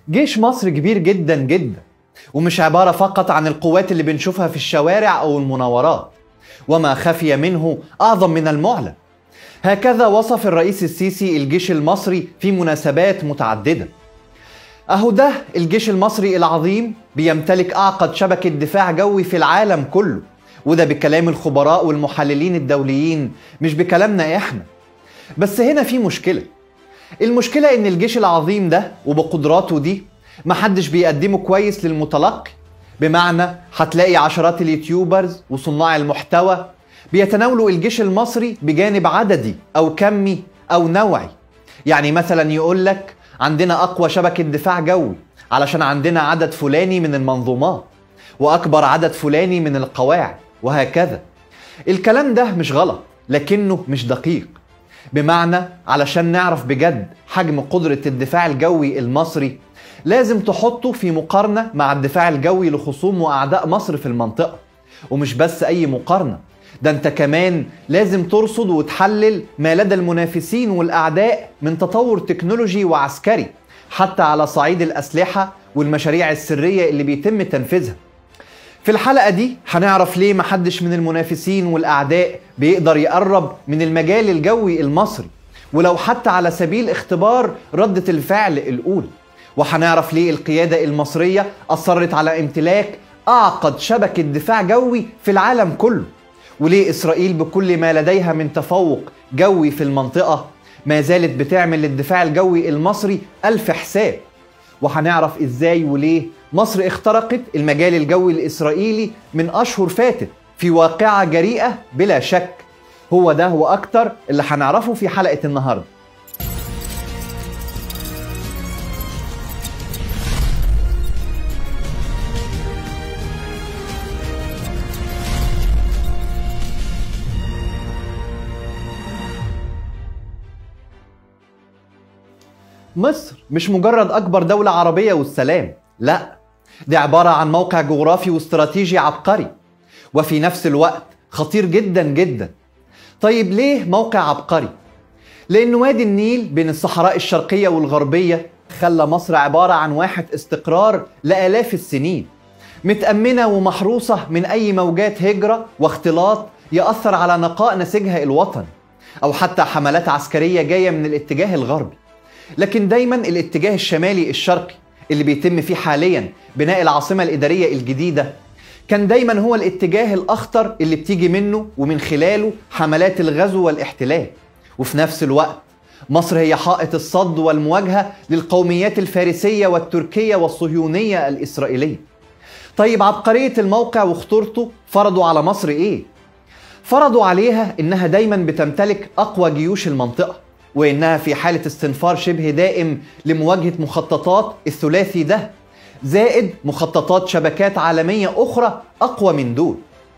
جيش مصر كبير جدا جدا ومش عبارة فقط عن القوات اللي بنشوفها في الشوارع أو المناورات وما خفي منه أعظم من المعلن هكذا وصف الرئيس السيسي الجيش المصري في مناسبات متعددة أهو ده الجيش المصري العظيم بيمتلك أعقد شبكة دفاع جوي في العالم كله وده بكلام الخبراء والمحللين الدوليين مش بكلامنا إحنا بس هنا في مشكلة المشكلة إن الجيش العظيم ده وبقدراته دي محدش بيقدمه كويس للمتلقي بمعنى هتلاقي عشرات اليوتيوبرز وصناع المحتوى بيتناولوا الجيش المصري بجانب عددي أو كمي أو نوعي يعني مثلا يقول لك عندنا أقوى شبكة دفاع جوي علشان عندنا عدد فلاني من المنظومات وأكبر عدد فلاني من القواعد وهكذا الكلام ده مش غلط لكنه مش دقيق بمعنى علشان نعرف بجد حجم قدرة الدفاع الجوي المصري لازم تحطه في مقارنة مع الدفاع الجوي لخصوم وأعداء مصر في المنطقة ومش بس أي مقارنة ده انت كمان لازم ترصد وتحلل ما لدى المنافسين والأعداء من تطور تكنولوجي وعسكري حتى على صعيد الأسلحة والمشاريع السرية اللي بيتم تنفيذها في الحلقة دي هنعرف ليه محدش من المنافسين والأعداء بيقدر يقرب من المجال الجوي المصري ولو حتى على سبيل اختبار ردة الفعل الأولى وهنعرف ليه القيادة المصرية أصرت على امتلاك أعقد شبكة دفاع جوي في العالم كله وليه إسرائيل بكل ما لديها من تفوق جوي في المنطقة ما زالت بتعمل للدفاع الجوي المصري ألف حساب وهنعرف إزاي وليه مصر اخترقت المجال الجوي الإسرائيلي من أشهر فاتت في واقعة جريئة بلا شك هو ده وأكتر اللي هنعرفه في حلقة النهارده مصر مش مجرد أكبر دولة عربية والسلام لا دي عبارة عن موقع جغرافي واستراتيجي عبقري وفي نفس الوقت خطير جدا جدا طيب ليه موقع عبقري؟ لأن وادي النيل بين الصحراء الشرقية والغربية خلى مصر عبارة عن واحة استقرار لآلاف السنين متأمنة ومحروسة من أي موجات هجرة واختلاط يأثر على نقاء نسيجها الوطني أو حتى حملات عسكرية جاية من الاتجاه الغربي لكن دايما الاتجاه الشمالي الشرقي اللي بيتم فيه حاليا بناء العاصمة الإدارية الجديدة كان دايما هو الاتجاه الأخطر اللي بتيجي منه ومن خلاله حملات الغزو والاحتلال وفي نفس الوقت مصر هي حائط الصد والمواجهة للقوميات الفارسية والتركية والصهيونية الإسرائيلية طيب عبقرية الموقع وخطورته فرضوا على مصر إيه؟ فرضوا عليها إنها دايما بتمتلك أقوى جيوش المنطقة وإنها في حالة استنفار شبه دائم لمواجهة مخططات الثلاثي ده زائد مخططات شبكات عالمية أخرى أقوى من دول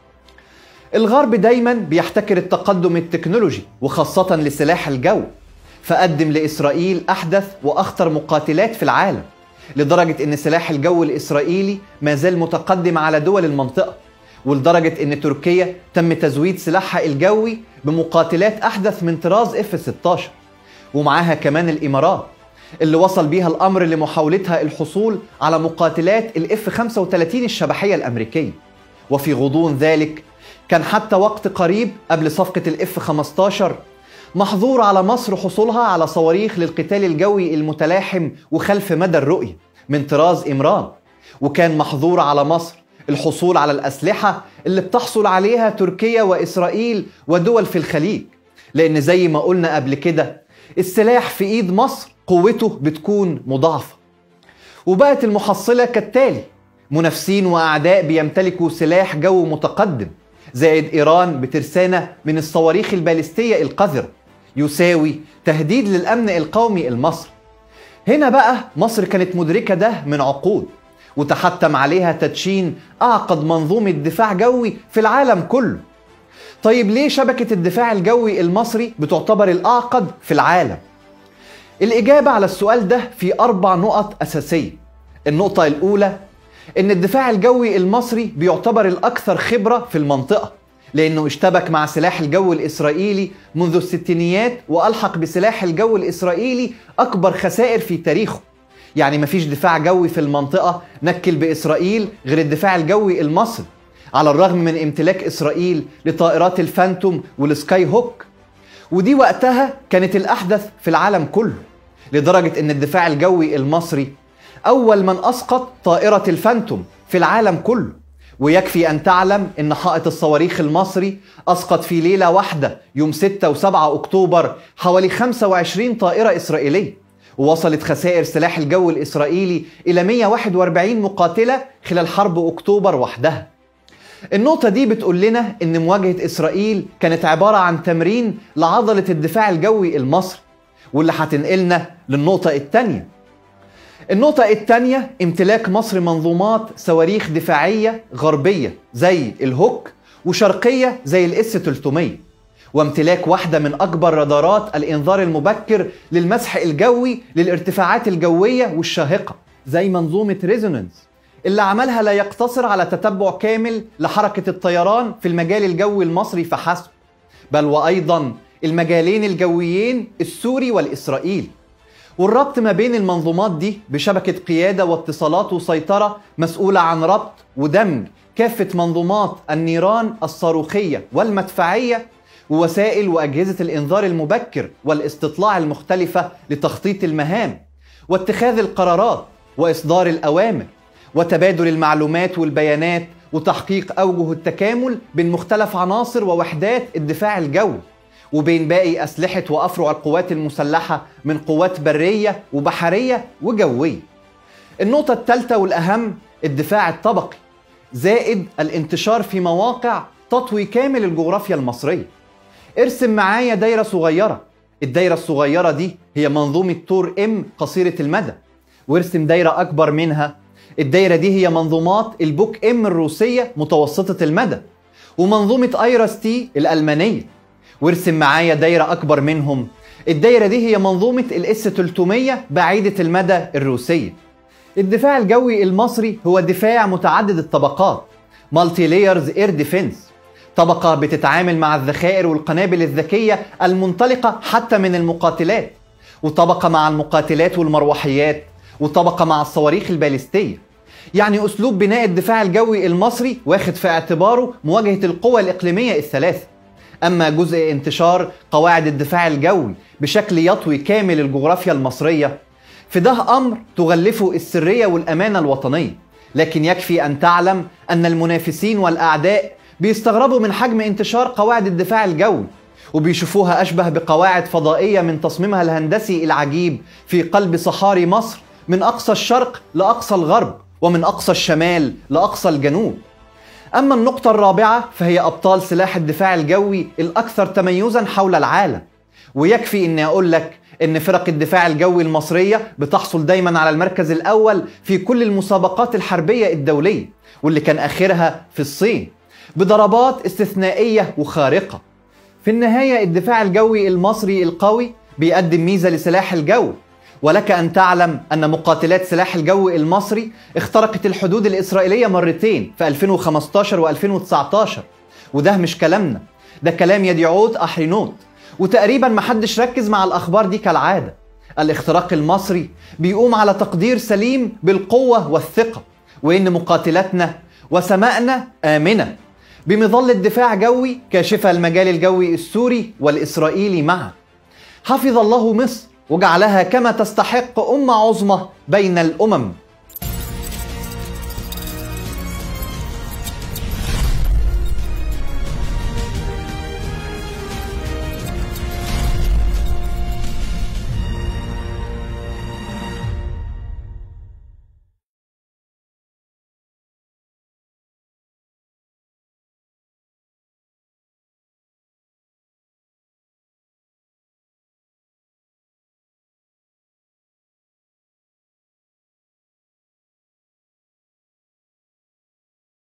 الغرب دايما بيحتكر التقدم التكنولوجي وخاصة لسلاح الجو فقدم لإسرائيل أحدث وأخطر مقاتلات في العالم لدرجة أن سلاح الجو الإسرائيلي ما زال متقدم على دول المنطقة ولدرجة أن تركيا تم تزويد سلاحها الجوي بمقاتلات أحدث من طراز اف 16 ومعاها كمان الإمارات اللي وصل بيها الأمر لمحاولتها الحصول على مقاتلات الاف 35 الشبحية الأمريكية وفي غضون ذلك كان حتى وقت قريب قبل صفقة الاف 15 محظور على مصر حصولها على صواريخ للقتال الجوي المتلاحم وخلف مدى الرؤية من طراز إمران وكان محظور على مصر الحصول على الأسلحة اللي بتحصل عليها تركيا وإسرائيل ودول في الخليج لأن زي ما قلنا قبل كده السلاح في إيد مصر قوته بتكون مضاعفة وبقت المحصلة كالتالي منافسين وأعداء بيمتلكوا سلاح جو متقدم زائد إيران بترسانة من الصواريخ البالستية القذرة يساوي تهديد للأمن القومي المصري هنا بقى مصر كانت مدركة ده من عقود وتحتم عليها تدشين أعقد منظومة دفاع جوي في العالم كله طيب ليه شبكة الدفاع الجوي المصري بتعتبر الأعقد في العالم؟ الإجابة على السؤال ده في أربع نقط أساسية النقطة الأولى إن الدفاع الجوي المصري بيعتبر الأكثر خبرة في المنطقة لأنه اشتبك مع سلاح الجو الإسرائيلي منذ الستينيات وألحق بسلاح الجو الإسرائيلي أكبر خسائر في تاريخه يعني مفيش دفاع جوي في المنطقة نكل بإسرائيل غير الدفاع الجوي المصري على الرغم من امتلاك إسرائيل لطائرات الفانتوم والسكاي هوك ودي وقتها كانت الأحدث في العالم كله لدرجة أن الدفاع الجوي المصري أول من أسقط طائرة الفانتوم في العالم كله ويكفي أن تعلم أن حائط الصواريخ المصري أسقط في ليلة واحدة يوم 6 و7 أكتوبر حوالي 25 طائرة إسرائيلية ووصلت خسائر سلاح الجو الإسرائيلي إلى 141 مقاتلة خلال حرب أكتوبر وحدها النقطة دي بتقول لنا إن مواجهة إسرائيل كانت عبارة عن تمرين لعضلة الدفاع الجوي المصري واللي هتنقلنا للنقطة الثانية النقطة الثانية امتلاك مصر منظومات صواريخ دفاعية غربية زي الهوك وشرقية زي الاس 300 وامتلاك واحدة من أكبر رادارات الإنذار المبكر للمسح الجوي للارتفاعات الجوية والشاهقة زي منظومة ريزونانس اللي عملها لا يقتصر على تتبع كامل لحركة الطيران في المجال الجوي المصري فحسب بل وأيضا المجالين الجويين السوري والإسرائيلي والربط ما بين المنظومات دي بشبكة قيادة واتصالات وسيطرة مسؤولة عن ربط ودمج كافة منظومات النيران الصاروخية والمدفعية ووسائل وأجهزة الإنذار المبكر والاستطلاع المختلفة لتخطيط المهام واتخاذ القرارات وإصدار الأوامر وتبادل المعلومات والبيانات وتحقيق أوجه التكامل بين مختلف عناصر ووحدات الدفاع الجوي وبين باقي أسلحة وأفرع القوات المسلحة من قوات برية وبحرية وجوية النقطة الثالثة والأهم الدفاع الطبقي زائد الانتشار في مواقع تطوي كامل الجغرافيا المصرية ارسم معايا دايرة صغيرة الدايرة الصغيرة دي هي منظومة تور ام قصيرة المدى وارسم دايرة أكبر منها الدايرة دي هي منظومات البوك ام الروسية متوسطة المدى ومنظومة ايراس تي الألمانية وارسم معايا دايرة أكبر منهم الدايرة دي هي منظومة الاس 300 بعيدة المدى الروسية الدفاع الجوي المصري هو دفاع متعدد الطبقات مالتي لايرز اير ديفنس طبقة بتتعامل مع الذخائر والقنابل الذكية المنطلقة حتى من المقاتلات وطبقة مع المقاتلات والمروحيات وطبقة مع الصواريخ البالستية يعني أسلوب بناء الدفاع الجوي المصري واخد في اعتباره مواجهة القوى الإقليمية الثلاثة أما جزء انتشار قواعد الدفاع الجوي بشكل يطوي كامل الجغرافيا المصرية فده أمر تغلفه السرية والأمانة الوطنية لكن يكفي أن تعلم أن المنافسين والأعداء بيستغربوا من حجم انتشار قواعد الدفاع الجوي وبيشوفوها أشبه بقواعد فضائية من تصميمها الهندسي العجيب في قلب صحاري مصر من أقصى الشرق لأقصى الغرب ومن أقصى الشمال لأقصى الجنوب أما النقطة الرابعة فهي أبطال سلاح الدفاع الجوي الأكثر تميزا حول العالم ويكفي أني أقول لك ان فرق الدفاع الجوي المصريه بتحصل دايما على المركز الاول في كل المسابقات الحربيه الدوليه واللي كان اخرها في الصين بضربات استثنائيه وخارقه في النهايه الدفاع الجوي المصري القوي بيقدم ميزه لسلاح الجو ولك ان تعلم ان مقاتلات سلاح الجو المصري اخترقت الحدود الاسرائيليه مرتين في 2015 و2019 وده مش كلامنا ده كلام يديعوت احرينوت وتقريبا محدش ركز مع الاخبار دي كالعاده الاختراق المصري بيقوم على تقدير سليم بالقوه والثقه وان مقاتلاتنا وسمائنا امنه بمظله دفاع جوي كاشفه المجال الجوي السوري والاسرائيلي معا حفظ الله مصر وجعلها كما تستحق امه عظمى بين الامم